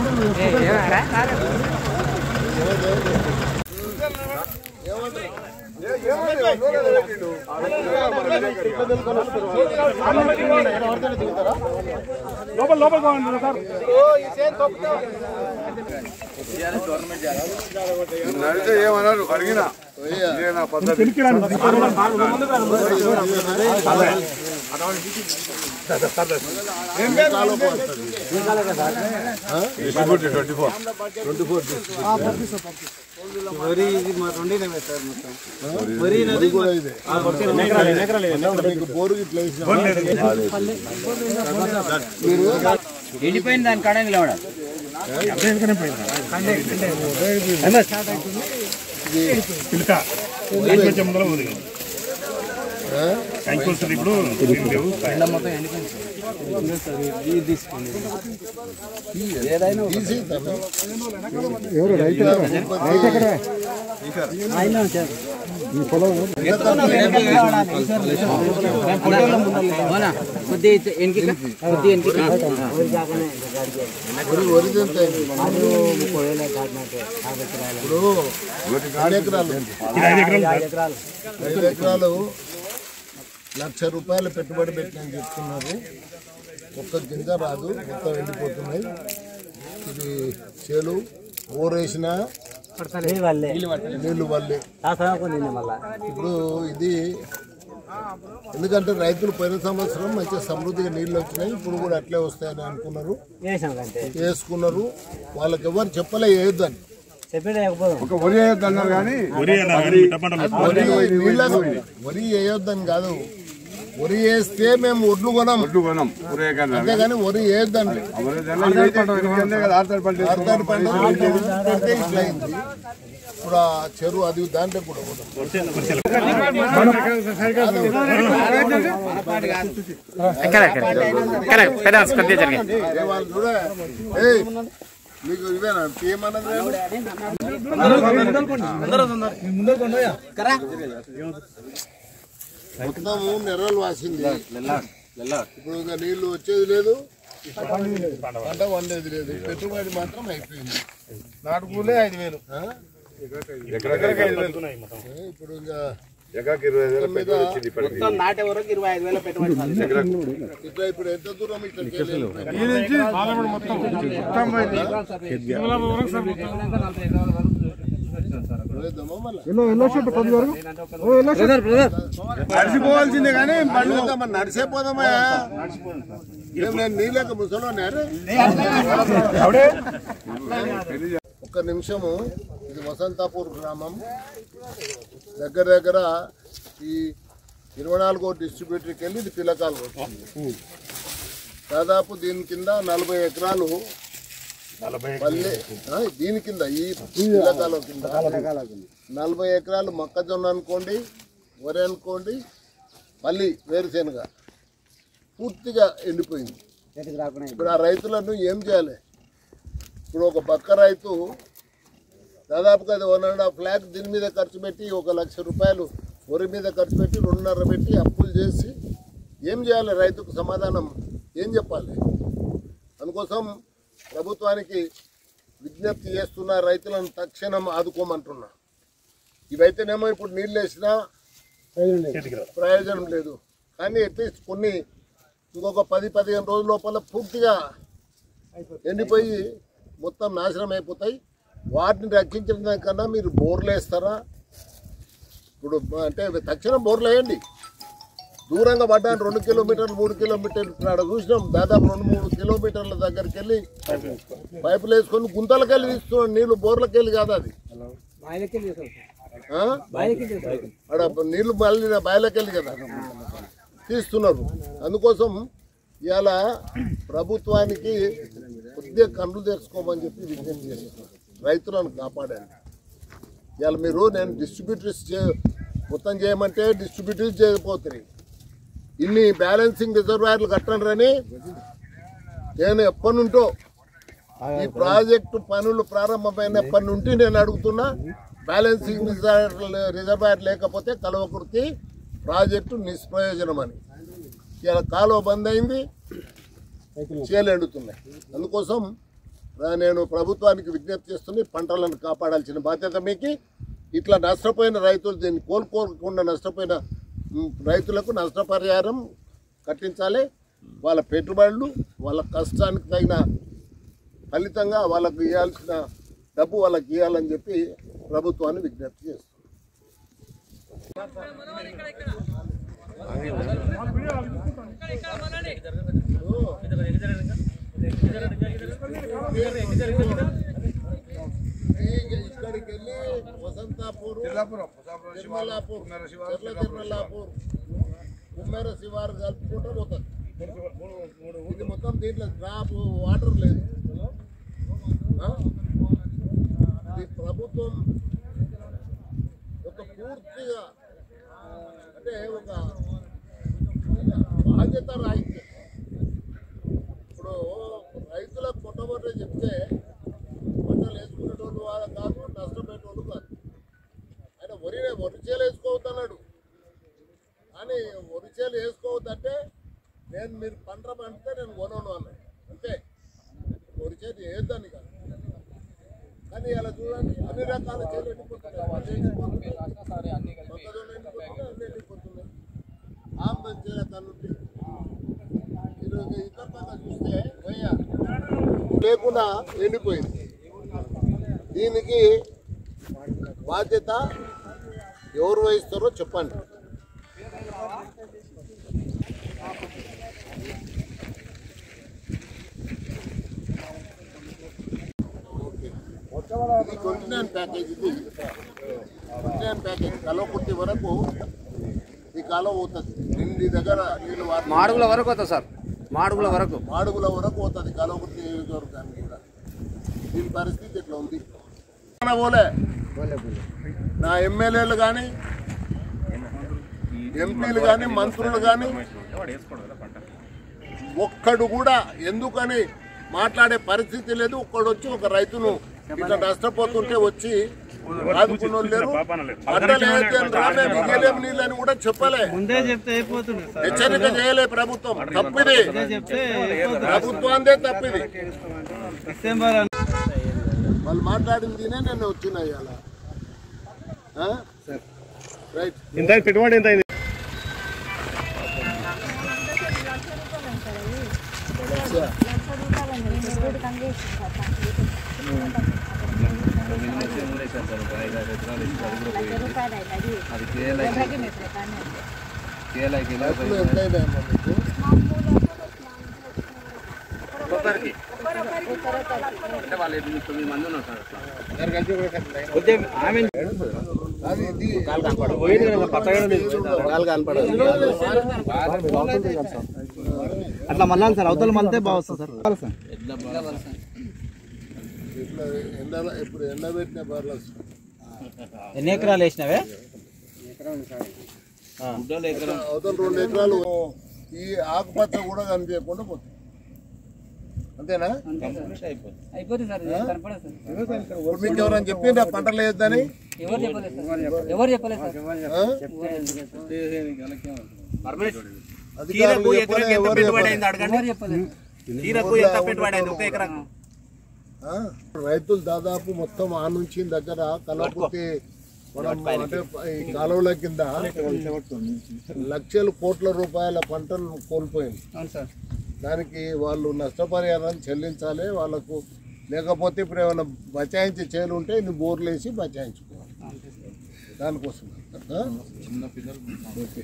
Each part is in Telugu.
లోపల లోపల కావాలి సార్ నడితే ఏమన్నారు అడిగినా ఇదే నా పద్ధతి వెనక్కి రండి. ట్వంటీ ఫోర్ వరి ఇది మా రెండే సార్ మొత్తం వరి నది ఎండిపోయింది దాని కడ నిలబడ పిలక దాని కొంచెం ముందర ఉంది కంకి వస్తుంది ఇప్పుడు ఏం లేవు ఇది తీసుకోండి అవునా కొద్ది ఎనికి కొద్ది ఎనికి ఇది ఐదు ఎకరాలు ఐదు ఎకరాలు లక్ష రూపాయలు పెట్టుబడి పెట్టినని చెప్తున్నారు ఒక్క గింజ రాదు మొత్తం ఎండిపోతున్నాయి ఇది చేలు ఊరేసిన నీళ్లు వల్లే ఇప్పుడు ఇది ఎందుకంటే రైతులు పోయిన సంవత్సరం మంచిగా సమృద్ధిగా నీళ్లు వచ్చినాయి ఇప్పుడు కూడా అట్లే వస్తాయని అనుకున్నారు వేసుకున్నారు వాళ్ళకి ఎవరు చెప్పలే వేయొద్దని ఒక వరి వేయొద్దు అన్నారు కానీ వరి అన్నారు కానీ మిట్ట పంటలు వరి నీళ్ళకు వరి వేయొద్దని కాదు వరి వేస్తే మేము ఒడ్లు కొనం ఒడ్డు కొనం వరి వేయకన్నారు అంతేగాని వరి వేయొద్దండి వరి జల్లు ఇది పంట ఇది కదా ఆరుతడి పంట అర్థాన్ని పంట పెడితే ఇట్లా అయింది ఇప్పుడు ఆ చెరువు అది దాంట్లో కూడా పోతాం. ఏ వాళ్ళు చూడే, ఏయ్, మీకు ఇవేనా ఏమన్నది మొత్తము నెర్రలు వాసింది ఇప్పుడు ఇంకా నీళ్లు వచ్చేది లేదు పంట వండేది లేదు పెట్టుబడి మాత్రం అయిపోయింది నాటుకూలే ఐదు వేలు ఆ? ఎకరాకి ఐదు వేలు. ఏ, ఇప్పుడు ఇంకా ఎకరాకి ఇరవై ఐదు వేలు పెట్టుబడి వచ్చింది ఇప్పటికి. నాటే వరకు ఇరవై ఐదు వేల పెట్టుబడి ఇట్లా ఇప్పుడు ఎంత దూరం ఇక్కడికి వెళ్ళి పోయేద్దామా మళ్ళా? నడిచిపోవాల్సిందే కానీ పోయేద్దామా? మరి నడిసే పోదామా ఏం నేను నీళ్ళక ముసలోనే ఒక్క నిమిషము ఇది వసంతాపూర్ గ్రామం దగ్గర దగ్గర ఈ ఇరవై నాలుగో డిస్ట్రిబ్యూటర్కి వెళ్ళి ఇది పిల్లకాలు వచ్చింది దాదాపు దీని కింద నలభై ఎకరాలు పల్లె ఆ, దీని కింద ఈ పిల్లకాల కింద నలభై ఎకరాలు మొక్కజొన్న అనుకోండి వరి అనుకోండి మళ్ళీ వేరుశెనగ పూర్తిగా ఎండిపోయింది ఇప్పుడు ఆ రైతులను ఏం చేయాలి ఇప్పుడు ఒక పక్క రైతు దాదాపుగా అది వన్ అండ్ హాఫ్ ల్యాక్ దీని మీద ఖర్చు పెట్టి ఒక లక్ష రూపాయలు వరి మీద ఖర్చు పెట్టి రెండున్నర పెట్టి అప్పులు చేసి ఏం చేయాలి రైతుకు సమాధానం ఏం చెప్పాలి అందుకోసం ప్రభుత్వానికి విజ్ఞప్తి చేస్తున్న రైతులను తక్షణం ఆదుకోమంటున్నా ఇవైతేనేమో ఇప్పుడు నీళ్ళు వేసినా ప్రయోజనం లేదు కానీ అట్లీస్ట్ కొన్ని ఇంకొక పది పదిహేను రోజుల లోపల పూర్తిగా ఎండిపోయి మొత్తం నాశనం అయిపోతాయి వాటిని రక్షించిన దానికన్నా మీరు బోర్లు వేస్తారా ఇప్పుడు అంటే తక్షణం బోర్లు వేయండి దూరంగా పడ్డాను రెండు కిలోమీటర్లు మూడు కిలోమీటర్లు ఇక్కడ చూసినాం దాదాపు రెండు మూడు కిలోమీటర్ల దగ్గరికి వెళ్ళి పైపులు వేసుకొని గుంతలకు వెళ్ళి తీస్తున్నాం నీళ్లు బోర్లకు వెళ్ళి కాదు అది ఆ? ఆడ నీళ్లు మళ్ళీ బయలకి వెళ్ళి కదా తీస్తున్నారు అందుకోసం ఇవాళ ప్రభుత్వానికి కొద్దిగా కళ్ళు తెరుచుకోమని చెప్పి విజ్ఞప్తి చేస్తున్నారు రైతులను కాపాడండి ఇవాళ మీరు నేను డిస్ట్రిబ్యూటర్స్ చే మొత్తం చేయమంటే డిస్ట్రిబ్యూటర్స్ చేయకపోతుంది ఇన్ని బ్యాలెన్సింగ్ రిజర్వాయర్లు కట్టండి నేను ఎప్పటి నుంటో ఈ ప్రాజెక్టు పనులు ప్రారంభమైనప్పటి నుండి నేను అడుగుతున్నా బ్యాలెన్సింగ్ రిజర్వ్ రిజర్వాయర్ లేకపోతే కలవకుర్తి ప్రాజెక్టు నిష్ప్రయోజనం అని ఇలా కాలువ బంద్ అయింది చేలు ఎండుతున్నాయి అందుకోసం ఆ, నేను ప్రభుత్వానికి విజ్ఞప్తి చేస్తుంది పంటలను కాపాడాల్సిన బాధ్యత మీకు ఇట్లా నష్టపోయిన రైతులు దీన్ని కోలుకోకుండా నష్టపోయిన ఉమ్, రైతులకు నష్టపరిహారం కట్టించాలి వాళ్ళ పెట్టుబడులు వాళ్ళ కష్టానికి తగిన ఫలితంగా వాళ్ళకు ఇవ్వాల్సిన డబ్బు వాళ్ళకి ఇవ్వాలని చెప్పి ప్రభుత్వాన్ని విజ్ఞప్తి చేస్తుంది ఇక్కడికి వెళ్ళి వసంతాపూర్ తిరుమలాపూర్ చెర్ల తిరుమలాపూర్ కుమ్మేర శివారు కలుపుకుంటూ పోతుంది ఇది మొత్తం దీంట్లో డ్రాప్ వాటర్ లేదు ఆ? ఇది ప్రభుత్వం ఒక పూర్తిగా అంటే ఒక బాధ్యత రాహిత్యం ఇప్పుడు రైతులకు కొట్టబొట్టే చెప్తే పంటలు వేసుకునేటోళ్ళు వాళ్ళ కాదు నష్టపోయేటోళ్ళు కాదు ఆయన వరి వరిచేలు వేసుకోవద్దన్నాడు కానీ వరిచేలు వేసుకోవద్దంటే నేను మీరు పంట పండితే నేను కొనను అన్నాడు అంతే వరిచేలు వేయద్దని కాదు కానీ ఇలా చూడండి అన్ని రకాల చేలు ఎండిపోతున్నాయి వరి ఎండిపోతుంది, మొక్కజొన్న ఎండిపోతుంది, అన్ని ఎండిపోతున్నాయి ఆంబం చేల కన్నుంటి ఈరోజు ఇతర పక్క చూస్తే వెయ్య లేకుండా ఎండిపోయింది దీనికి బాధ్యత ఎవరు వహిస్తారో చెప్పండి ఓకే. ఇది కొంటినాన్ ప్యాకేజ్ ఇది కొంటినాన్ ప్యాకేజ్ కలవకుర్తి వరకు ఈ కాలం పోతుంది నిండి దగ్గర నీళ్ళు వారి మాడుగుల వరకు వస్తా సార్ మాడుగుల వరకు మాడుగుల వరకు పోతుంది కలవకుర్తి నియోజకవర్గానికి కూడా దీని పరిస్థితి ఇట్లా ఉంది మన పోలే నా ఎమ్మెల్యేలు కానీ ఎంపీలు కానీ మంత్రులు కానీ ఒక్కడు కూడా ఎందుకని మాట్లాడే పరిస్థితి లేదు ఒక్కడు వచ్చి ఒక రైతును ఇట్లా నష్టపోతుంటే వచ్చి ఆదుకున్న వాళ్ళు లేరు పంటలు ఏదైతే రామే మిగిలేం నీళ్ళని కూడా చెప్పలే ముందే చెప్తే అయిపోతుంది సార్ హెచ్చరిక చేయలే ప్రభుత్వం తప్పిది చెప్తే ప్రభుత్వాందే తప్పిది డిసెంబర్ వాళ్ళు మాట్లాడిందినే నేను వచ్చిన ఇవాళ ఆ? రైట్ ఇంత పెట్టుబడి ఎంత అయింది రైతులు ఎంతైనా మీకు అది ఇది అట్లా మళ్ళాలి సార్ అవతల మళ్ళీ బాగా వస్తుంది సార్ ఇట్లా ఎండ ఇప్పుడు ఎండబెట్టిన బర్రెలు ఎన్ని ఎకరాలు వేసినవే అవతల రెండు ఎకరాలు ఈ ఆకుపచ్చ కూడా కనిపించకుండా పోతుంది అంతేనా అయిపోతుంది సార్ ఇది కనపడదు సార్ ఇప్పుడు మీకు ఎవరైనా చెప్పిండ్రా పంటలు వేయద్దని ఎవరు చెప్పలేదు సార్ ఎవరు చెప్పలేదు సార్ ఆ? అధికారులు చెప్పలే, ఎవరు చెప్పలే. ఎవరు చెప్పలేదు ఆ? రైతులు దాదాపు మొత్తం ఆ నుంచి దగ్గర కలవకుర్తి మనం అంటే ఈ కాలువల కింద లక్షల కోట్ల రూపాయల పంటను కోల్పోయింది అవును సార్ దానికి వాళ్ళు నష్టపరిహారం చెల్లించాలి వాళ్ళకు లేకపోతే ఇప్పుడు ఏమైనా బచాయించే చేలు ఉంటే ఇన్ని బోర్లు వేసి బచాయించుకోవాలి దానికోసం ఆ? ఓకే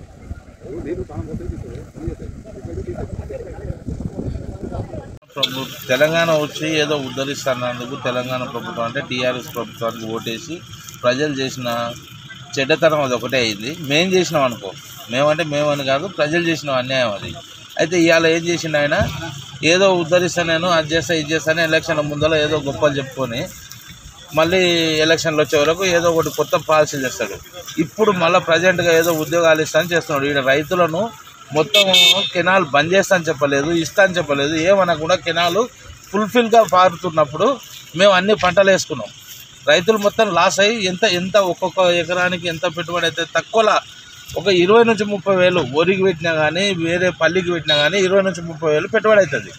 ప్రభు తెలంగాణ వచ్చి ఏదో ఉద్ధరిస్తున్నందుకు తెలంగాణ ప్రభుత్వం అంటే టీఆర్ఎస్ ప్రభుత్వానికి ఓటేసి ప్రజలు చేసిన చెడ్డతనం అది ఒకటే అయింది మేం చేసినాం అనుకో మేమంటే మేమని కాదు ప్రజలు చేసిన అన్యాయం అది అయితే ఇవాళ ఏం చేసిండు ఆయన ఏదో ఉద్ధరిస్తా నేను అది చేస్తా ఇది చేస్తాను ఎలక్షన్ ముందర ఏదో గొప్పలు చెప్పుకొని మళ్ళీ ఎలక్షన్లు వచ్చే వరకు ఏదో ఒకటి కొత్త పాలసీలు చేస్తాడు ఇప్పుడు మళ్ళీ ప్రజెంట్గా ఏదో ఉద్యోగాలు ఇస్తా అని చేస్తున్నాడు ఈడ రైతులను మొత్తం కెనాల్ బంద్ చేస్తా అని చెప్పలేదు ఇస్తా అని చెప్పలేదు ఏమనకుండా కెనాలు ఫుల్ఫిల్గా పారుతున్నప్పుడు మేము అన్ని పంటలు వేసుకున్నాం రైతులు మొత్తం లాస్ అయ్యి ఎంత ఎంత ఒక్కొక్క ఎకరానికి ఎంత పెట్టుబడి అయితే తక్కువలా ఒక ఇరవై నుంచి ముప్పై వేలు వరికి పెట్టినా కానీ వేరే పల్లికి పెట్టినా కానీ ఇరవై నుంచి ముప్పై వేలు పెట్టుబడి అవుతుంది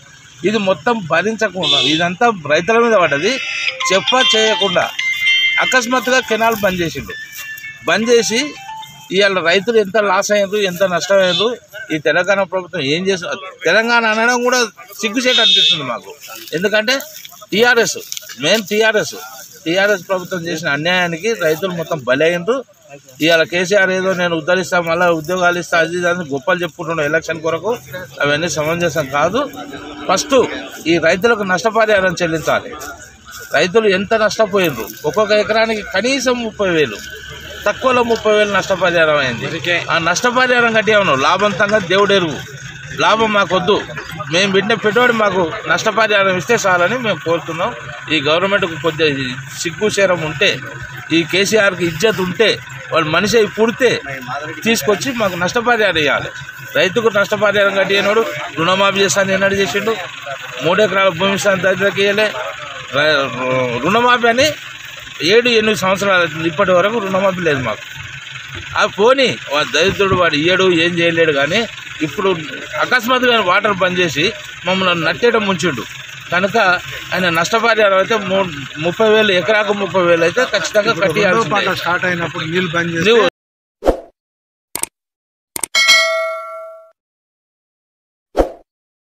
ఇది మొత్తం భరించకుండా ఇదంతా రైతుల మీద పడ్డది చెప్ప చేయకుండా అకస్మాత్తుగా కెనాల్ బంద్ చేసిండు బంద్ చేసి ఇవాళ రైతులు ఎంత లాస్ అయ్యారు ఎంత నష్టమయ్యారు ఈ తెలంగాణ ప్రభుత్వం ఏం చేసు తెలంగాణ అనడం కూడా సిగ్గుచేట అనిపిస్తుంది మాకు ఎందుకంటే టీఆర్ఎస్ మెయిన్ టీఆర్ఎస్ టీఆర్ఎస్ ప్రభుత్వం చేసిన అన్యాయానికి రైతులు మొత్తం బలైనరు ఇవాళ కేసీఆర్ ఏదో నేను ఉద్ధరిస్తా మళ్ళీ ఉద్యోగాలు ఇస్తా అది ఇది అని గొప్పలు చెప్పుకుంటున్నాం ఎలక్షన్ కొరకు అవన్నీ సమంజసం కాదు ఫస్ట్ ఈ రైతులకు నష్టపరిహారం చెల్లించాలి రైతులు ఎంత నష్టపోయిండ్రు ఒక్కొక్క ఎకరానికి కనీసం ముప్పై వేలు తక్కువలో ముప్పై వేలు నష్టపరిహారం అయింది ఆ నష్టపరిహారం కట్టేమను లాభం సంగతి దేవుడు ఎరువు లాభం మాకొద్దు మేము పెట్టిన పెట్టుబడి మాకు నష్టపరిహారం ఇస్తే చాలని మేము కోరుతున్నాం ఈ గవర్నమెంట్కు కొద్దిగా ఈ సిగ్గు శరం ఉంటే ఈ కేసీఆర్కి ఇజ్జత్ ఉంటే వాళ్ళు మనిషి అయి పుడితే తీసుకొచ్చి మాకు నష్టపరిహారం ఇవ్వాలి రైతుకు నష్టపరిహారం కట్టినోడు రుణమాఫీ చేస్తాను ఎన్నడు చేసిండు మూడు ఎకరాల భూమి ఇస్తాను దళితులకు ఇవ్వలే ర- రుణమాఫీ అని ఏడు ఎనిమిది సంవత్సరాలు అవుతుంది ఇప్పటి వరకు రుణమాఫీ లేదు మాకు ఆ పోనీ వాడు దరిద్రుడు వాడు ఇయ్యడు ఏం చేయలేడు కానీ ఇప్పుడు అకస్మాత్తుగా వాటర్ బంద్ చేసి మమ్మల్ని నట్టేయడం ముంచిండు కనుక ఆయన నష్టపరిహారం అయితే మూ ముప్పై వేలు ఎకరాకు ముప్పై వేలు అయితే ఖచ్చితంగా కట్టి స్టార్ట్ అయినప్పుడు నీళ్ళు బంద్ నువ్వు